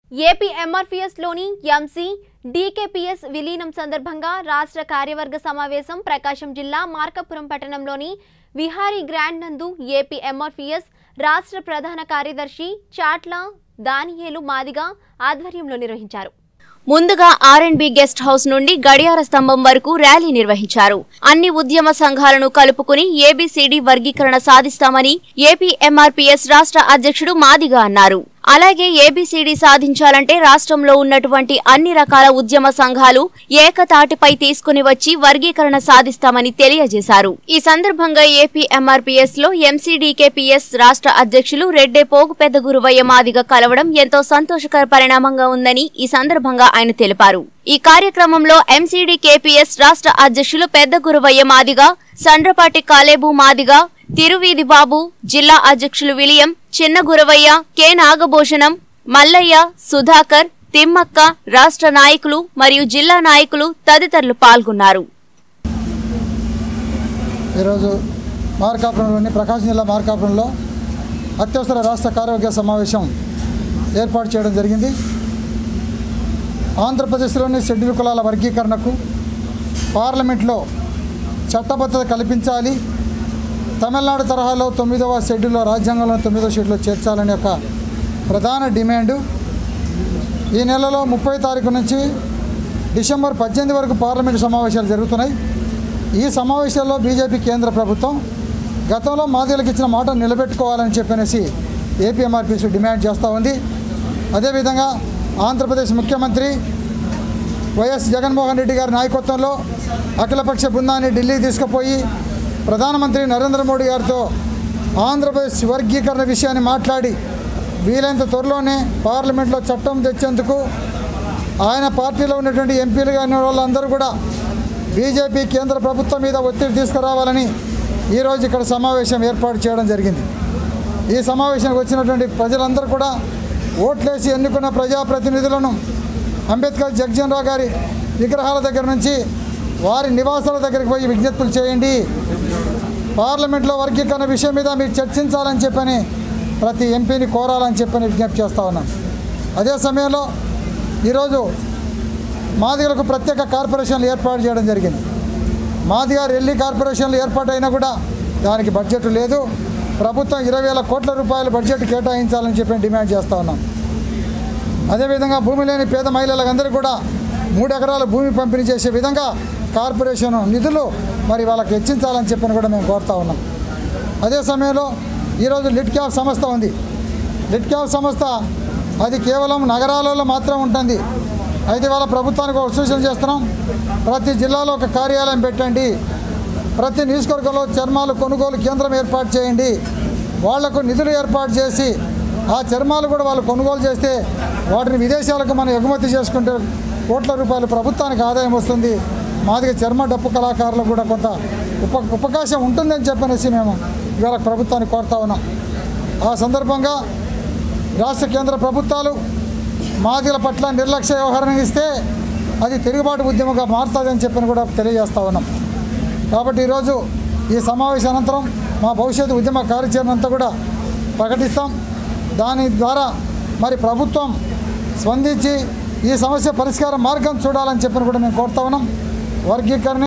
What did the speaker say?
AP MRPS లోని MC DKPS విలీనం సందర్భంగా రాష్ట్ర కార్యవర్గ సమావేశం ప్రకాశం జిల్లా మార్కాపురం పట్టణంలోని విహారీ గ్రాండ్ నందు ఏపీ ఎంఆర్పీఎస్ రాష్ట్ర ప్రధాన కార్యదర్శి చాట్ల దానియేలు మాదిగా ఆధ్వర్యంలో నిర్వహించారు ముందుగా ఆర్ఎండ్బి గెస్ట్ హౌస్ నుండి గడియార స్తంభం వరకు ర్యాలీ నిర్వహించారు అన్ని ఉద్యమ సంఘాలను కలుపుకుని ఏబిసిడి వర్గీకరణ సాధిస్తామని ఏపీ ఎంఆర్పీఎస్ రాష్ట్ర అధ్యక్షుడు మాదిగా అన్నారు అలాగే ఏబిసిడి సాధించాలంటే రాష్ట్రంలో ఉన్నటువంటి అన్ని రకాల ఉద్యమ సంఘాలు ఏకతాటిపై తీసుకుని వచ్చి వర్గీకరణ సాధిస్తామని తెలియజేశారు ఈ సందర్భంగా ఏపీ ఎంఆర్పీఎస్ లో ఎంసీడీకేపీఎస్ రాష్ట్ర అధ్యక్షులు రెడ్డే పోగు పెద్ద గురువయ్య మాదిగ కలవడం ఎంతో సంతోషకర పరిణామంగా ఉందని ఈ సందర్భంగా ఆయన తెలిపారు ఈ కార్యక్రమంలో ఎంసీడీ కేపీఎస్ రాష్ట్ర అధ్యక్షులు పెద్ద గురువయ్య మాదిగ సండ్రపాటి కాలేబు మాదిగ తిరువీధి బాబు జిల్లా అధ్యక్షులు విలియం చిన్న గురవయ్య కె నాగభూషణం మల్లయ్య సుధాకర్ తిమ్మక్క రాష్ట్ర నాయకులు మరియు జిల్లా నాయకులు తదితరులు పాల్గొన్నారు ఈరోజు మార్కాపురంలోని ప్రకాశం జిల్లా మార్కాపురంలో అత్యవసర రాష్ట్ర కార్యవర్గ సమావేశం ఏర్పాటు చేయడం జరిగింది ఆంధ్రప్రదేశ్లోని షెడ్యూల్ కులాల వర్గీకరణకు పార్లమెంట్లో చట్టబద్ధత కల్పించాలి తమిళనాడు తరహాలో తొమ్మిదవ షెడ్యూల్లో రాజ్యాంగంలో తొమ్మిదవ షెడ్యూల్లో చేర్చాలనే ఒక ప్రధాన డిమాండు ఈ నెలలో ముప్పై తారీఖు నుంచి డిసెంబర్ పద్దెనిమిది వరకు పార్లమెంటు సమావేశాలు జరుగుతున్నాయి ఈ సమావేశాల్లో బీజేపీ కేంద్ర ప్రభుత్వం గతంలో మాదిలకు ఇచ్చిన మాట నిలబెట్టుకోవాలని చెప్పనేసి ఏపీఎంఆర్పీసీ డిమాండ్ చేస్తూ ఉంది అదేవిధంగా ఆంధ్రప్రదేశ్ ముఖ్యమంత్రి వైఎస్ జగన్మోహన్ రెడ్డి గారి నాయకత్వంలో అఖిలపక్ష బృందాన్ని ఢిల్లీ తీసుకుపోయి ప్రధానమంత్రి నరేంద్ర మోడీ గారితో ఆంధ్రప్రదేశ్ వర్గీకరణ విషయాన్ని మాట్లాడి వీలైనంత త్వరలోనే పార్లమెంట్లో చట్టం తెచ్చేందుకు ఆయన పార్టీలో ఉన్నటువంటి ఎంపీలు కానీ వాళ్ళందరూ కూడా బీజేపీ కేంద్ర ప్రభుత్వం మీద ఒత్తిడి తీసుకురావాలని ఈరోజు ఇక్కడ సమావేశం ఏర్పాటు చేయడం జరిగింది ఈ సమావేశానికి వచ్చినటువంటి ప్రజలందరూ కూడా ఓట్లేసి ఎన్నుకున్న ప్రజాప్రతినిధులను అంబేద్కర్ జగ్జన్ రావు గారి విగ్రహాల దగ్గర నుంచి వారి నివాసాల దగ్గరికి పోయి విజ్ఞప్తులు చేయండి పార్లమెంట్లో వర్గీకరణ విషయం మీద మీరు చర్చించాలని చెప్పని ప్రతి ఎంపీని కోరాలని చెప్పని విజ్ఞప్తి చేస్తూ ఉన్నాం అదే సమయంలో ఈరోజు మాదిగలకు ప్రత్యేక కార్పొరేషన్లు ఏర్పాటు చేయడం జరిగింది మాదిగా రెల్లి కార్పొరేషన్లు ఏర్పాటు అయినా కూడా దానికి బడ్జెట్ లేదు ప్రభుత్వం ఇరవై వేల కోట్ల రూపాయల బడ్జెట్ కేటాయించాలని చెప్పి డిమాండ్ చేస్తూ ఉన్నాం అదేవిధంగా భూమి లేని పేద మహిళలందరికీ కూడా మూడు ఎకరాల భూమి పంపిణీ చేసే విధంగా కార్పొరేషన్ నిధులు మరి వాళ్ళకి హెచ్చించాలని చెప్పని కూడా మేము కోరుతా ఉన్నాం అదే సమయంలో ఈరోజు లిట్ క్యాప్ సంస్థ ఉంది లిట్ క్యాప్ సంస్థ అది కేవలం నగరాలలో మాత్రం ఉంటుంది అయితే వాళ్ళ ప్రభుత్వానికి ఒక సూచన చేస్తున్నాం ప్రతి జిల్లాలో ఒక కార్యాలయం పెట్టండి ప్రతి నియోజకవర్గంలో చర్మాలు కొనుగోలు కేంద్రం ఏర్పాటు చేయండి వాళ్లకు నిధులు ఏర్పాటు చేసి ఆ చర్మాలు కూడా వాళ్ళు కొనుగోలు చేస్తే వాటిని విదేశాలకు మనం ఎగుమతి చేసుకుంటే కోట్ల రూపాయలు ప్రభుత్వానికి ఆదాయం వస్తుంది మాదిగా చర్మ డప్పు కళాకారులకు కూడా కొంత ఉప ఉపకాశం ఉంటుందని చెప్పనేసి మేము ఇవాళ ప్రభుత్వాన్ని కోరుతా ఉన్నాం ఆ సందర్భంగా రాష్ట్ర కేంద్ర ప్రభుత్వాలు మాదిల పట్ల నిర్లక్ష్య వ్యవహారం ఇస్తే అది తిరుగుబాటు ఉద్యమంగా మారుతుందని చెప్పని కూడా తెలియజేస్తా ఉన్నాం కాబట్టి ఈరోజు ఈ సమావేశం అనంతరం మా భవిష్యత్తు ఉద్యమ కార్యాచరణ అంతా కూడా ప్రకటిస్తాం దాని ద్వారా మరి ప్రభుత్వం స్పందించి ఈ సమస్య పరిష్కార మార్గం చూడాలని చెప్పని కూడా మేము కోరుతా ఉన్నాం వర్గీకరణ